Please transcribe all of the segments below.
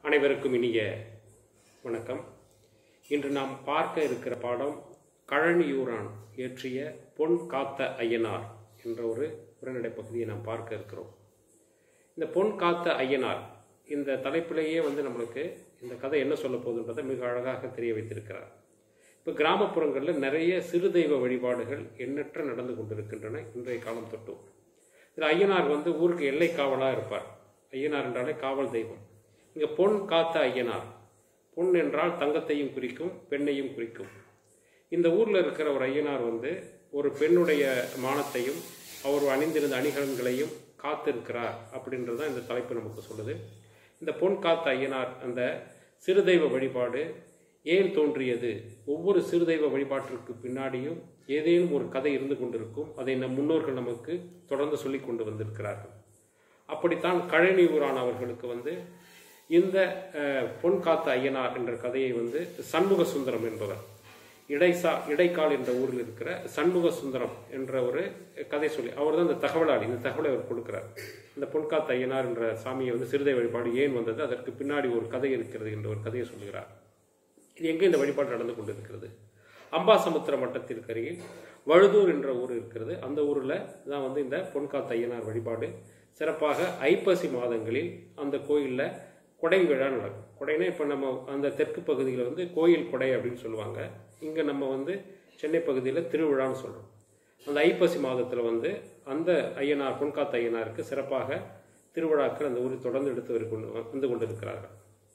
அனைவருக்கும் இனிய வணக்கம் இன்று நாம் பார்க்க இருக்கிற பாடம் கழனியூரான் இயற்றிய பொன் காத்த ஐயனார் என்ற ஒரு உரைநடை பகுதியை நாம் பார்க்க இருக்கிறோம் இந்த பொன் காத்த ஐயனார் இந்த தலைப்பிலேயே வந்து நம்மளுக்கு இந்த கதை என்ன சொல்ல போகுதுன்றதை மிக அழகாக தெரிய வைத்திருக்கிறார் இப்போ கிராமப்புறங்களில் நிறைய சிறு தெய்வ வழிபாடுகள் எண்ணற்ற நடந்து கொண்டிருக்கின்றன இன்றைய காலம் தொட்டும் இதில் ஐயனார் வந்து ஊருக்கு எல்லை காவலாக இருப்பார் ஐயனார் என்றாலே காவல் தெய்வம் இங்கே பொன் காத்த ஐயனார் பொன் என்றால் தங்கத்தையும் குறிக்கும் பெண்ணையும் குறிக்கும் இந்த ஊரில் இருக்கிற ஒரு ஐயனார் வந்து ஒரு பெண்ணுடைய மானத்தையும் அவர் அணிந்திருந்த அணிகலன்களையும் காத்திருக்கிறார் அப்படின்றது தான் இந்த தலைப்பு நமக்கு சொல்லுது இந்த பொன் காத்த ஐயனார் அந்த சிறு தெய்வ வழிபாடு ஏன் தோன்றியது ஒவ்வொரு சிறு தெய்வ வழிபாட்டிற்கு பின்னாடியும் ஏதேனும் ஒரு கதை இருந்து கொண்டிருக்கும் அதை நம் முன்னோர்கள் நமக்கு தொடர்ந்து சொல்லி கொண்டு வந்திருக்கிறார்கள் அப்படித்தான் கழனியூரான் அவர்களுக்கு வந்து இந்த அஹ், பொன் காத்த ஐயனார் என்ற கதையை வந்து சண்முக சுந்தரம் என்பவர் இடைசா இடைக்கால் என்ற ஊரில் இருக்கிற சண்முக சுந்தரம் என்ற ஒரு கதை சொல்லி அவர் தான் இந்த தகவலாளி இந்த தகவலை அவர் கொடுக்கிறார் இந்த பொன்காத்த ஐயனார் என்ற சாமியை வந்து சிறுதை வழிபாடு ஏன் வந்தது அதற்கு பின்னாடி ஒரு கதை இருக்கிறது என்ற ஒரு கதையை சொல்கிறார் இது எங்கே இந்த வழிபாடு நடந்து கொண்டிருக்கிறது அம்பாசமுத்திரம் வட்டத்திற்கு அருகில் வழுதூர் என்ற ஊர் இருக்கிறது அந்த ஊரில் தான் வந்து இந்த பொன்காத்த ஐயனார் வழிபாடு சிறப்பாக ஐப்பசி மாதங்களில் அந்த கோயிலில் கொடை விழா நடக்கும் கொடைனா இப்போ நம்ம அந்த தெற்கு பகுதியில் வந்து கோயில் கொடை அப்படின்னு சொல்லுவாங்க இங்கே நம்ம வந்து சென்னை பகுதியில் திருவிழான்னு சொல்கிறோம் அந்த ஐப்பசி மாதத்தில் வந்து அந்த ஐயனார் பொன்காத்த ஐயனாருக்கு சிறப்பாக திருவிழாக்கள் அந்த ஊரில் தொடர்ந்து எடுத்து வரு கொண்டு வந்து கொண்டிருக்கிறார்கள்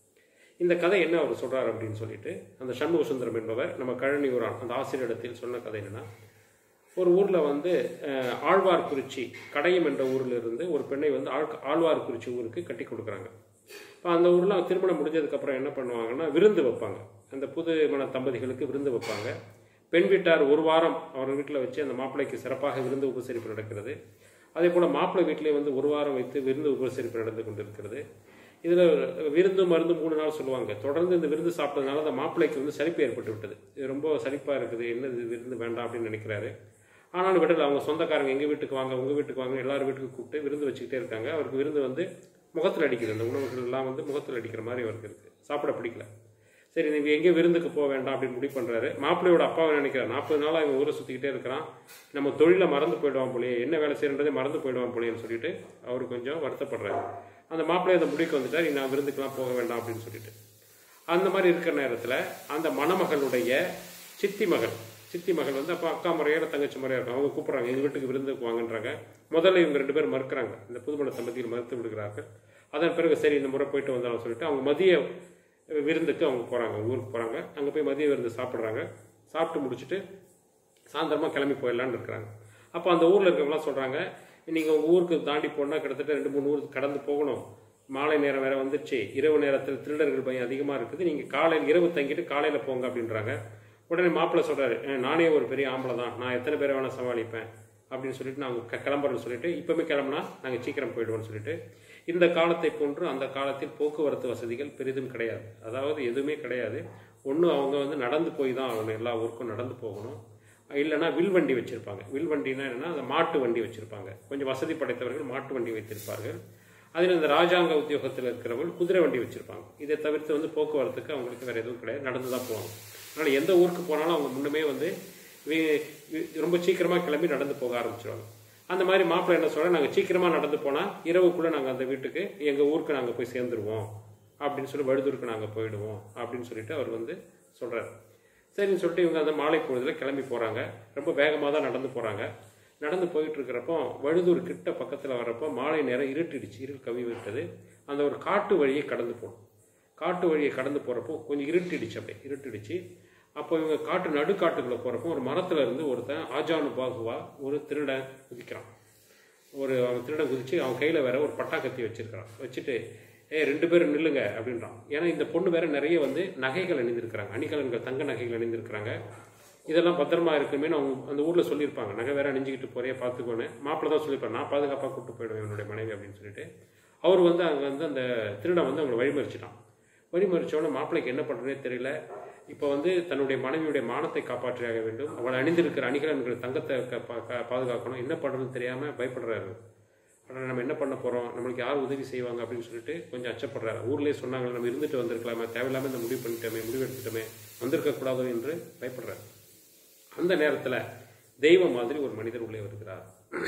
இந்த கதை என்ன அவர் சொல்றார் அப்படின்னு சொல்லிட்டு அந்த சண்முக சுந்தரம் என்பவர் நம்ம கழனியூரான் அந்த ஆசிரியரிடத்தில் சொன்ன கதை என்னன்னா ஒரு ஊரில் வந்து அஹ், ஆழ்வார்குறிச்சி கடையம் என்ற ஊரில் இருந்து ஒரு பெண்ணை வந்து ஆழ் ஆழ்வார்குறிச்சி ஊருக்கு கட்டி கொடுக்குறாங்க இப்போ அந்த ஊரில் திருமணம் முடிஞ்சதுக்கப்புறம் என்ன பண்ணுவாங்கன்னா விருந்து வைப்பாங்க அந்த புது மண தம்பதிகளுக்கு விருந்து வைப்பாங்க பெண் வீட்டார் ஒரு வாரம் அவர் வீட்டில் வச்சு அந்த மாப்பிள்ளைக்கு சிறப்பாக விருந்து உபசரிப்பு நடக்கிறது அதே போல் மாப்பிள்ளை வீட்டிலே வந்து ஒரு வாரம் வைத்து விருந்து உபசரிப்பு நடந்து கொண்டிருக்கிறது இதில் விருந்து மருந்து மூணு நாள் சொல்லுவாங்க தொடர்ந்து இந்த விருந்து சாப்பிட்டதுனால அந்த மாப்பிள்ளைக்கு வந்து சலிப்பு ஏற்பட்டு விட்டது இது ரொம்ப சலிப்பாக இருக்குது என்ன இது விருந்து வேண்டாம் அப்படின்னு நினைக்கிறாரு ஆனாலும் விடல அவங்க சொந்தக்காரங்க எங்கள் வீட்டுக்கு வாங்க உங்கள் வீட்டுக்கு வாங்க எல்லார் வீட்டுக்கு கூப்பிட்டு விருந்து வச்சுக்கிட்டே இருக்காங்க அவருக்கு விருந்து வந்து முகத்தில் அடிக்குது அந்த உணவுகள் எல்லாம் வந்து முகத்தில் அடிக்கிற மாதிரி அவருக்கு இருக்குது சாப்பிட பிடிக்கல சரி நீங்கள் எங்கேயும் விருந்துக்கு போக வேண்டாம் அப்படின்னு முடிவு பண்ணுறாரு மாப்பிள்ளையோட அப்பாவை நினைக்கிறார் நாற்பது நாளாக இவன் ஊரை சுற்றிக்கிட்டே இருக்கிறான் நம்ம தொழிலை மறந்து போயிடுவான் போலயே என்ன வேலை செய்யறதே மறந்து போயிடுவான் போலேன்னு சொல்லிட்டு அவர் கொஞ்சம் வருத்தப்படுறாரு அந்த மாப்பிள்ளை அந்த முடிவுக்கு வந்துட்டார் "நீ நான் விருந்துக்கெல்லாம் போக வேண்டாம் அப்படின்னு சொல்லிட்டு அந்த மாதிரி இருக்கிற நேரத்தில் அந்த மணமகளுடைய சித்தி மகள் சித்தி மகள் வந்து அப்போ அக்கா முறையோட தங்கச்சி முறையாக இருக்கும் அவங்க கூப்பிட்றாங்க எங்கள் வீட்டுக்கு விருந்துக்கு வாங்கன்றாங்க முதல்ல இவங்க ரெண்டு பேரும் மறுக்கிறாங்க இந்த புதுமண தம்பதியில் மறுத்து விடுகிறார்கள் அதன் பிறகு சரி இந்த முறை போயிட்டு வந்தாலும் சொல்லிட்டு அவங்க மதிய விருந்துக்கு அவங்க போகிறாங்க ஊருக்கு போகிறாங்க அங்கே போய் மதிய விருந்து சாப்பிட்றாங்க சாப்பிட்டு முடிச்சுட்டு சாயந்தரமாக கிளம்பி போயிடலான்னு இருக்கிறாங்க அப்போ அந்த ஊரில் இருக்கவங்களாம் சொல்கிறாங்க நீங்கள் உங்கள் ஊருக்கு தாண்டி போனால் கிட்டத்தட்ட ரெண்டு மூணு ஊருக்கு கடந்து போகணும் மாலை நேரம் வேற வந்துருச்சு இரவு நேரத்தில் திருடர்கள் பயம் அதிகமாக இருக்குது நீங்கள் காலையில் இரவு தங்கிட்டு காலையில் போங்க அப்படின்றாங்க உடனே மாப்பிள்ளை சொல்கிறாரு நானே ஒரு பெரிய ஆம்பளை தான் நான் எத்தனை பேரை வேணால் சமாளிப்பேன் அப்படின்னு சொல்லிட்டு நாங்கள் க கிளம்புறேன்னு சொல்லிட்டு இப்போவுமே கிளம்புனா நாங்கள் சீக்கிரம் போயிடுவோம்னு சொல்லிட்டு இந்த காலத்தை போன்று அந்த காலத்தில் போக்குவரத்து வசதிகள் பெரிதும் கிடையாது அதாவது எதுவுமே கிடையாது ஒன்று அவங்க வந்து நடந்து போய் தான் ஆகணும் எல்லா ஊருக்கும் நடந்து போகணும் இல்லைன்னா வில் வண்டி வச்சுருப்பாங்க வில் வண்டினா என்னன்னா அந்த மாட்டு வண்டி வச்சுருப்பாங்க கொஞ்சம் வசதி படைத்தவர்கள் மாட்டு வண்டி வைத்திருப்பார்கள் அதில் இந்த ராஜாங்க உத்தியோகத்தில் இருக்கிறவர்கள் குதிரை வண்டி வச்சுருப்பாங்க இதை தவிர்த்து வந்து போக்குவரத்துக்கு அவங்களுக்கு வேறு எதுவும் கிடையாது நடந்து தான் போவாங்க அதனால் எந்த ஊருக்கு போனாலும் அவங்க முன்னுமே வந்து வி- வி- ரொம்ப சீக்கிரமாக கிளம்பி நடந்து போக ஆரம்பிச்சிருவாங்க அந்த மாதிரி மாப்பிள்ளை என்ன சொல்ல நாங்கள் சீக்கிரமாக நடந்து போனால் இரவுக்குள்ளே நாங்கள் அந்த வீட்டுக்கு எங்கள் ஊருக்கு நாங்கள் போய் சேர்ந்துருவோம் அப்படின்னு சொல்லி வழுதூருக்கு நாங்கள் போயிடுவோம் அப்படின்னு சொல்லிட்டு அவர் வந்து சொல்கிறார் சரின்னு சொல்லிட்டு இவங்க அந்த மாலை பொழுதுல கிளம்பி போகிறாங்க ரொம்ப வேகமாக தான் நடந்து போகிறாங்க நடந்து போயிட்டு இருக்கிறப்போ வழுதூர் கிட்ட பக்கத்தில் வர்றப்போ மாலை நேரம் இருட்டிடுச்சு இருள் கவி விட்டது அந்த ஒரு காட்டு வழியை கடந்து போகணும் காட்டு வழியை கடந்து போகிறப்போ கொஞ்சம் இருட்டிடுச்சு அப்படியே இருட்டிடுச்சு அப்போ இவங்க காட்டு நடுக்காட்டுக்குள்ளே போகிறப்போ ஒரு மரத்துல இருந்து ஒருத்தன் ஆஜானு பாகுவா ஒரு திருடன் குதிக்கிறான் ஒரு அவன் திருடன் குதிச்சு அவன் கையில் வேற ஒரு பட்டாக்கத்தி வச்சிருக்கிறான் வச்சுட்டு ஏ ரெண்டு பேரும் நில்லுங்க அப்படின்றான் ஏன்னா இந்த பொண்ணு வேற நிறைய வந்து நகைகள் அணிந்திருக்கிறாங்க அணிகலன்கள் தங்க நகைகள் அணிந்திருக்கிறாங்க இதெல்லாம் பத்திரமா இருக்குமே அவங்க அந்த ஊரில் சொல்லியிருப்பாங்க நகை வேற அணிஞ்சிக்கிட்டு போறியே பார்த்துக்கோன்னு மாப்பிள்ளை தான் சொல்லியிருப்பாங்க நான் பாதுகாப்பாக கூப்பிட்டு போயிடுவேன் என்னுடைய மனைவி அப்படின்னு சொல்லிட்டு அவர் வந்து அங்கே வந்து அந்த திருடன் வந்து அவங்களை வழிமறிச்சிட்டான் வழிமறிச்சோடனே மாப்பிள்ளைக்கு என்ன பண்ணுறதே தெரியல இப்போ வந்து தன்னுடைய மனைவியுடைய மானத்தை காப்பாற்றியாக வேண்டும் அவள் அணிந்திருக்கிற அணிகலன்கள் தங்கத்தை க- பா- கா- பாதுகாக்கணும் என்ன பண்ணுறதுன்னு தெரியாமல் பயப்படுறாரு ஆனால் நம்ம என்ன பண்ண போகிறோம் நம்மளுக்கு யார் உதவி செய்வாங்க அப்படின்னு சொல்லிட்டு கொஞ்சம் அச்சப்படுறாரு ஊர்லேயே சொன்னாங்க நம்ம இருந்துட்டு வந்திருக்கலாமே தேவையில்லாமல் இந்த முடிவு பண்ணிட்டோமே முடிவு எடுத்துட்டோமே வந்திருக்கக்கூடாதோ என்று பயப்படுறாரு அந்த நேரத்தில் தெய்வம் மாதிரி ஒரு மனிதர் உள்ளே வருகிறார்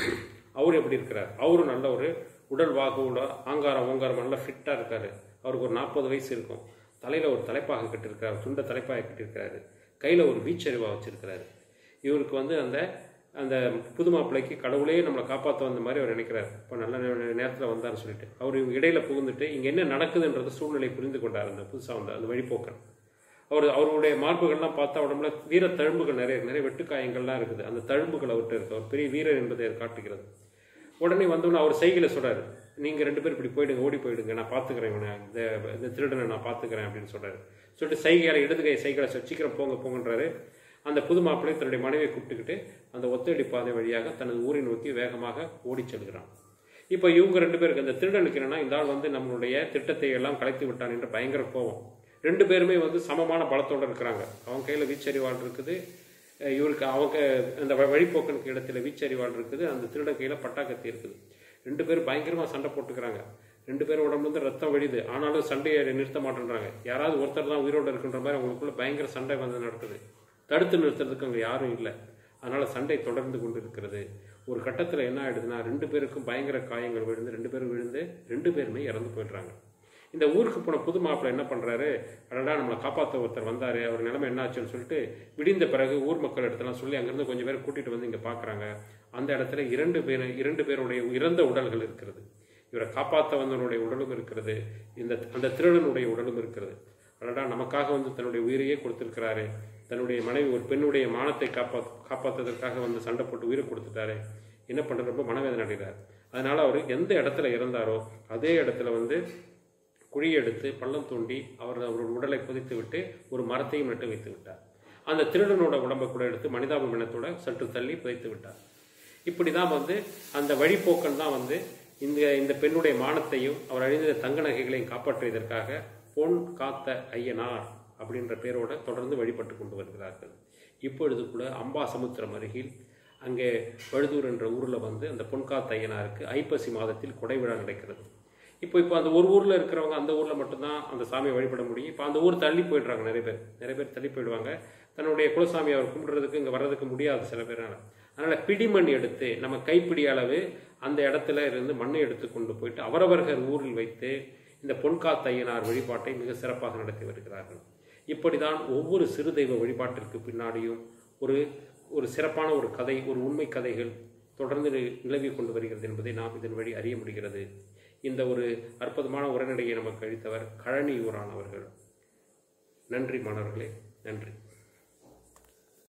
அவர் எப்படி இருக்கிறார் அவரும் நல்ல ஒரு உடல் வாகுவோட ஆங்காரம் ஓங்காரம் நல்லா ஃபிட்டாக இருக்காரு அவருக்கு ஒரு நாற்பது வயசு இருக்கும் தலையில் ஒரு தலைப்பாக கட்டியிருக்காரு துண்ட தலைப்பாக கட்டியிருக்காரு கையில் ஒரு வீச்சறிவாக வச்சிருக்கிறாரு இவருக்கு வந்து அந்த அந்த புது மாப்பிள்ளைக்கு கடவுளே நம்மளை காப்பாற்ற வந்த மாதிரி அவர் நினைக்கிறார் இப்போ நல்ல நேரத்தில் வந்தார்னு சொல்லிட்டு அவர் இவங்க இடையில புகுந்துட்டு இங்கே என்ன நடக்குதுன்றது சூழ்நிலை புரிந்து கொண்டார் அந்த புதுசாக வந்த அந்த வழிபோக்கன் அவர் அவருடைய மார்புகள்லாம் பார்த்தா உடம்புல வீர தழும்புகள் நிறைய நிறைய வெட்டுக்காயங்கள்லாம் இருக்குது அந்த தழும்புகள் அவர்கிட்ட இருக்கு அவர் பெரிய வீரர் என்பதை அது காட்டுகிறது உடனே வந்தோன்னு அவர் செய்களை சொல்றாரு நீங்க ரெண்டு பேரும் இப்படி போயிடுங்க ஓடி போயிடுங்க நான் பாத்துக்கிறேன் இவனை இந்த இந்த திருடனை நான் பாத்துக்கிறேன் அப்படின்னு சொல்றாரு சொல்லிட்டு சைகையால இடது கை சைகளை சொல்லி, சீக்கிரம் போங்க போங்கன்றாரு அந்த புது மாப்பிள்ளை தன்னுடைய மனைவியை கூப்பிட்டுக்கிட்டு அந்த ஒத்தடி பாதை வழியாக தனது ஊரை நோக்கி வேகமாக ஓடிச் செல்கிறான் இப்போ இவங்க ரெண்டு பேருக்கு அந்த திருடனுக்கு என்னன்னா இந்த ஆள் வந்து நம்மளுடைய திட்டத்தை எல்லாம் கலைத்து விட்டான் என்ற பயங்கர கோபம் ரெண்டு பேருமே வந்து சமமான பலத்தோட இருக்கிறாங்க அவங்க கையில வீச்சறிவாள் இருக்குது அஹ் இவருக்கு அவங்க அந்த வ- வழிப்போக்கனுக்கு இடத்துல வீச்சறிவாள் இருக்குது அந்த திருடன் கையில பட்டாக்கத்தி இருக்குது ரெண்டு பேரும் பயங்கரமா சண்டை போட்டுக்கிறாங்க ரெண்டு பேரும் உடம்புல இருந்து ரத்தம் வழியுது ஆனாலும் சண்டையை நிறுத்த மாட்டேன்றாங்க யாராவது ஒருத்தர் தான் உயிரோடு இருக்கின்ற மாதிரி அவங்களுக்குள்ள பயங்கர சண்டை வந்து நடக்குது தடுத்து நிறுத்துறதுக்கு அங்கே யாரும் இல்லை அதனால சண்டை தொடர்ந்து கொண்டு இருக்கிறது ஒரு கட்டத்தில் என்ன ஆயிடுதுன்னா ரெண்டு பேருக்கும் பயங்கர காயங்கள் விழுந்து ரெண்டு பேரும் விழுந்து ரெண்டு பேருமே இறந்து போயிடுறாங்க இந்த ஊருக்கு போன புது மாப்பிள்ளை என்ன பண்றாரு அடடா நம்மளை காப்பாற்ற ஒருத்தர் வந்தாரு அவர் நிலைமை என்ன ஆச்சுன்னு சொல்லிட்டு விடிந்த பிறகு ஊர் மக்கள் இடத்தெல்லாம் சொல்லி அங்கிருந்து கொஞ்சம் பேர் கூட்டிட்டு வந்து இங்க பாக்குறாங்க அந்த இடத்துல இரண்டு பேர் இரண்டு பேருடைய இறந்த உடல்கள் இருக்கிறது இவரை காப்பாற்ற வந்தவனுடைய உடலும் இருக்கிறது இந்த அந்த திருடனுடைய உடலும் இருக்கிறது அடடா நமக்காக வந்து தன்னுடைய உயிரையே கொடுத்திருக்கிறாரு தன்னுடைய மனைவி ஒரு பெண்ணுடைய மானத்தை காப்பா காப்பாற்றுவதற்காக வந்து சண்டை போட்டு உயிரை கொடுத்துட்டாரு என்ன பண்றது ரொம்ப மனவேதனை அடைகிறார் அதனால அவர் எந்த இடத்துல இறந்தாரோ அதே இடத்துல வந்து குழி எடுத்து பள்ளம் தோண்டி அவர் அவரோட உடலை புதைத்து விட்டு ஒரு மரத்தையும் நட்டு வைத்து விட்டார் அந்த திருடனோட உடம்பை கூட எடுத்து மனிதாபிமானத்தோட சற்று தள்ளி புதைத்து விட்டார் இப்படிதான் வந்து அந்த வழிப்போக்கன் தான் வந்து இந்த இந்த பெண்ணுடைய மானத்தையும் அவர் அழிந்த தங்க நகைகளையும் காப்பாற்றியதற்காக பொன் காத்த ஐயனார் அப்படின்ற பேரோட தொடர்ந்து வழிபட்டு கொண்டு வருகிறார்கள் இப்பொழுது கூட அம்பாசமுத்திரம் அருகில் அங்கே வழுதூர் என்ற ஊரில் வந்து அந்த பொன்காத்த ஐயனாருக்கு ஐப்பசி மாதத்தில் கொடை விழா நடக்கிறது இப்போ இப்போ அந்த ஒரு ஊரில் இருக்கிறவங்க அந்த ஊரில் மட்டும்தான் அந்த சாமியை வழிபட முடியும் இப்போ அந்த ஊர் தள்ளி போயிடுறாங்க நிறைய பேர் நிறைய பேர் தள்ளி போயிடுவாங்க தன்னுடைய குலசாமி அவர் கும்பிடுறதுக்கு இங்கே வர்றதுக்கு முடியாது சில பேரால அதனால் பிடிமண் எடுத்து நம்ம கைப்பிடி அளவு அந்த இடத்துல இருந்து மண்ணை எடுத்து கொண்டு போயிட்டு அவரவர்கள் ஊரில் வைத்து இந்த பொன்காத்த ஐயனார் வழிபாட்டை மிக சிறப்பாக நடத்தி வருகிறார்கள் இப்படிதான் ஒவ்வொரு சிறு தெய்வ வழிபாட்டிற்கு பின்னாடியும் ஒரு ஒரு சிறப்பான ஒரு கதை ஒரு உண்மை கதைகள் தொடர்ந்து நி- நிலவி கொண்டு வருகிறது என்பதை நாம் இதன் வழி அறிய முடிகிறது இந்த ஒரு அற்புதமான உரைநடையை நமக்கு அளித்தவர் கழனியூரானவர்கள் நன்றி மாணவர்களே நன்றி